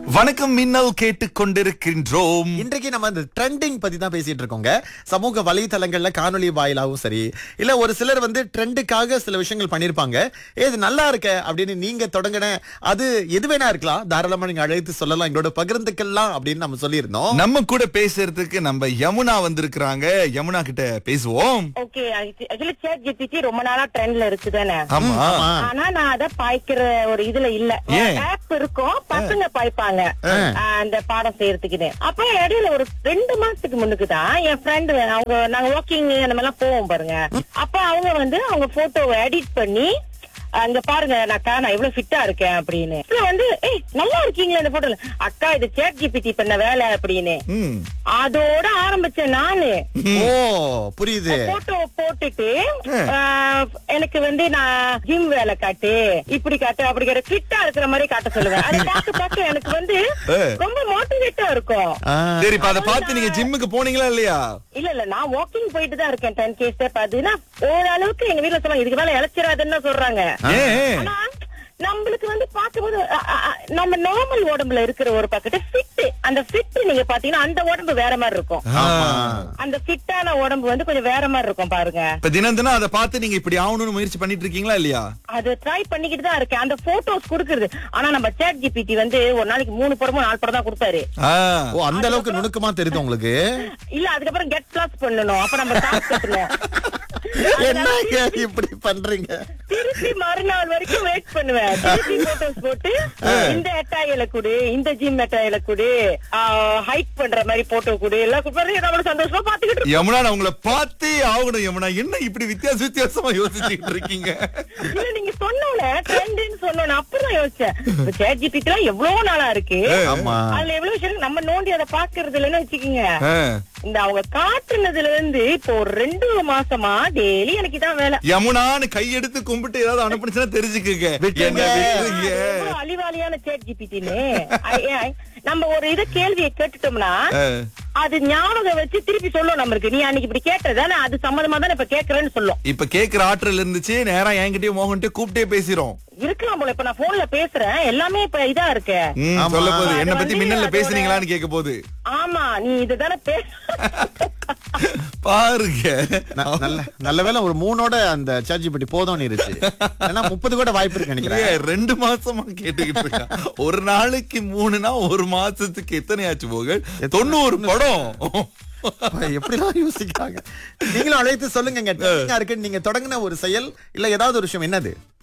வணக்கம் மின்னல் கேட்டுக் கொண்டிருக்கின்றோம் இன்றைக்கு நம்ம இந்த ட்ரெண்டிங் பத்தி தான் பேசிட்டு இருக்கோங்க சமூக வலைத்தளங்கள்ல காணொளி வாயிலாகவும் சரி இல்ல ஒரு சிலர் வந்து ட்ரெண்டுக்காக சில விஷயங்கள் பண்ணிருப்பாங்க "ஏய், இது நல்லா இருக்க அப்படின்னு நீங்க தொடங்கின அது எது வேணா இருக்கலாம் தாராளமா நீங்க அழைத்து சொல்லலாம் எங்களோட பகிர்ந்துக்கலாம் அப்படின்னு நம்ம சொல்லியிருந்தோம் நம்ம கூட பேசுறதுக்கு நம்ம யமுனா வந்திருக்கிறாங்க யமுனா கிட்ட பேசுவோம் ஓகே ஆக்சுவலி சேட் ஜிபிடி ரொம்ப நாளா ட்ரெண்ட்ல இருக்குதானே ஆமா ஆமா. ஆனா நான் அத பாய்க்கிற ஒரு இதுல இல்ல ஏன்? ஆப் இருக்கும் பசங்க பாய்ப்பாங்க ஆஹ், அந்த பாடம் செய்யறதுக்குன்னு அப்ப இடையில ஒரு ரெண்டு மாசத்துக்கு முன்னுக்கு தான் என் ஃப்ரெண்டு அவங்க நாங்க வாக்கிங் அந்த மாதிரி எல்லாம் போவோம் பாருங்க அப்ப அவங்க வந்து அவங்க போட்டோவை எடிட் பண்ணி அங்க பாருங்க அக்கா நான் எவ்வளவு ஃபிட்டா இருக்கேன் அப்படின்னு அப்புறம் வந்து ஏய் நல்லா இருக்கீங்களா இந்த போட்டோல அக்கா இது சேட் ஜிபிடி பண்ண வேலை அப்படின்னு ம். அதோட ஆரம்பிச்சேன் நானு ஓ புரியுது போட்டோ போட்டுட்டு ஆஹ், எனக்கு வந்து நான் ஜிம் வேலை காட்டு இப்படி காட்டு அப்படி காட்டு ஃபிட்டா இருக்கிற மாதிரி காட்ட சொல்லுவேன் அதை பார்க்க பார்க்க எனக்கு வந்து ஏ. ரொம்ப மோட்டிவேட்டா இருக்கும் ஆ, சரி இப்ப அதை பார்த்து நீங்க ஜிம்முக்கு போனீங்களா இல்லையா இல்ல இல்ல நான் வாக்கிங் போயிட்டு தான் இருக்கேன் டென் கே ஸ்டெப் அதுனா ஓரளவுக்கு எங்க வீட்டுல சொல்லுவாங்க இதுக்கு மேல இழைச்சிடாதுன்னு சொல்றாங்க ஏன் ஆனா நம்மளுக்கு வந்து பார்க்கும்போது அ, அ, அ, நம்ம நார்மல் உடம்புல இருக்கிற ஒரு பக்கத்து ஃபிட் அந்த ஃபிட் நீங்க பாத்தீங்கன்னா அந்த உடம்பு வேற மாதிரி இருக்கும் ஆமா. அந்த ஃபிட்டான உடம்பு வந்து கொஞ்சம் வேற மாதிரி இருக்கும் பாருங்க இப்ப தினம் தினம் அதை பார்த்து நீங்க இப்படி ஆகணும்னு முயற்சி பண்ணிட்டு இருக்கீங்களா இல்லையா அது ட்ரை பண்ணிக்கிட்டு தான் இருக்கேன் அந்த போட்டோஸ் குடுக்குறது ஆனா நம்ம சேட் ஜிபிடி வந்து ஒரு நாளைக்கு மூணு படமும் நாலு படம் தான் கொடுத்தாரு ஆ. ஓ அந்த அளவுக்கு நுணுக்கமா தெரியுது உங்களுக்கு இல்ல அதுக்கப்புறம் கெட் பிளஸ் பண்ணணும் அப்ப நம்ம காசு கட்டணும் என்னங்க இப்படி பண்றீங்க திருப்பி மறுநாள் வரைக்கும் வெயிட் பண்ணுவேன் திருப்பி போட்டோஸ் போட்டு இந்த எட்டாயில குடு இந்த ஜிம் எட்டாயில குடு ஹைட் பண்ற மாதிரி போட்டோ குடு எல்லாம் குடுப்பாரு நம்மள சந்தோஷமா பாத்துக்கிட்டு இருப்போம். யமுனா நான் உங்களை பார்த்தே ஆகணும் யமுனா என்ன இப்படி வித்தியாச வித்தியாசமா யோசிச்சுட்டு இருக்கீங்க இல்ல நீங்க சொன்னோன்னே ட்ரெண்ட்னு சொன்னோன்னு அப்புறம் யோசிச்சேன் சேட் ஜிபிடி எல்லாம் எவ்வளவு நாளா இருக்கு ஆமா அதுல எவ்வளவு விஷயம் இருக்கு. நம்ம நோண்டி அதை பாக்குறது இல்லைன்னு வச்சுக்கோங்க ஆ. இந்த அவங்க காட்டுனதுல இருந்து இப்போ ஒரு ரெண்டு மாசமா டெய்லி எனக்கு இதான் வேலை யமுனான்னு கையெடுத்து கும்பிட்டு ஏதாவது அனுப்புனுச்சுன்னா தெரிஞ்சுக்குங்க விட்டுருங்க. என்ன விட்டுருங்க. எவ்வளவு அழிவாளியான சேட் ஜிபிடின்னு நம்ம ஒரு இத கேள்வியை கேட்டுட்டோம்னா ஆ. அது ஞாபகம் வச்சு திருப்பி சொல்லும் நம்மளுக்கு நீ அன்னைக்கு இப்படி கேட்டதானே அது சம்மந்தமா தானே இப்ப கேக்குறேன்னு சொல்லும் இப்ப கேக்குற ஆற்றல் இருந்துச்சு நேரா என்கிட்டயும் மோகன்ட்டு கூப்பிட்டே பேசிரும் இருக்கலாம் போல இப்ப நான் போன்ல பேசுறேன் எல்லாமே இப்ப இதா இருக்கு ம், ஆமா. சொல்ல போகுது அது என்ன பத்தி வந்து மின்னல்ல அதோட- பேசுனீங்களான்னு கேட்க போகுது ஆமா நீ இதுதானே பே பாருங்க ந- நல்ல நல்ல வேளை ஒரு மூணோட அந்த சார்ஜ் பட்டி போதும்னு இருச்சு ஏன்னா முப்பது கூட வாய்ப்பு இருக்கு நினைக்கிறேன் ஏய், ரெண்டு மாசமா கேட்டுக்கிட்டு இருக்கா ஒரு நாளைக்கு மூணுனா ஒரு மாசத்துக்கு எத்தனை ஆச்சு போக தொண்ணூறு படம் அப்பா, எப்படிலாம் யோசிக்கிறாங்க நீங்களும் அழைத்து சொல்லுங்க இருக்குன்னு நீங்க தொடங்கின ஒரு செயல் இல்ல ஏதாவது ஒரு விஷயம் என்னது